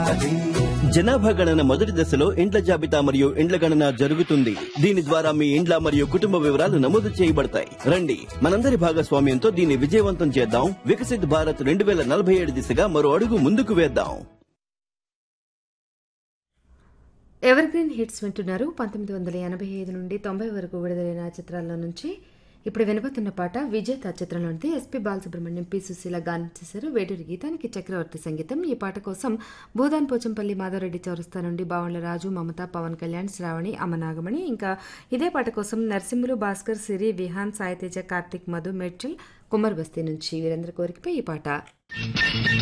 జనాభా గణన మొదటి దశలో ఇండ్ల జాబితా మరియు ఇండ్ల గణన జరుగుతుంది దీని ద్వారా మీ ఇండ్ల మరియు కుటుంబ వివరాలు నమోదు చేయబడతాయి రండి మనందరి భాగస్వామ్యంతో దీన్ని విజయవంతం చేద్దాం వికసిత్ భారత్ రెండు వేల నలభై ఏడు దిశగా మరో అడుగు ముందుకు వేద్దాం ఎవర్ గ్రీన్ హిట్స్ వింటున్నారు పంతొమ్మిది వందల ఎనభై ఐదు నుండి తొంభై వరకు విడుదలైన చిత్రాల్లో నుంచి ఇప్పుడు వినబోతున్న పాట విజేత చిత్రంలోనిది ఎస్పి బాలసుబ్రహ్మణ్యం పి సుశీల గానం చేశారు వేటూరి గీతానికి చక్రవర్తి సంగీతం ఈ పాట కోసం భూదాన్ పోచంపల్లి మాధవరెడ్డి చౌరస్తా నుండి బావళ్ల రాజు మమత పవన్ కళ్యాణ్ శ్రావణి అమనాగమణి ఇంకా ఇదే పాట కోసం నరసింహులు భాస్కర్ సిరి విహాన్ సాయితేజ కార్తిక్ మధు మెడ్చల్ కుమ్మర్ బస్తీ నుంచి వీరందరి కోరికపై ఈ పాట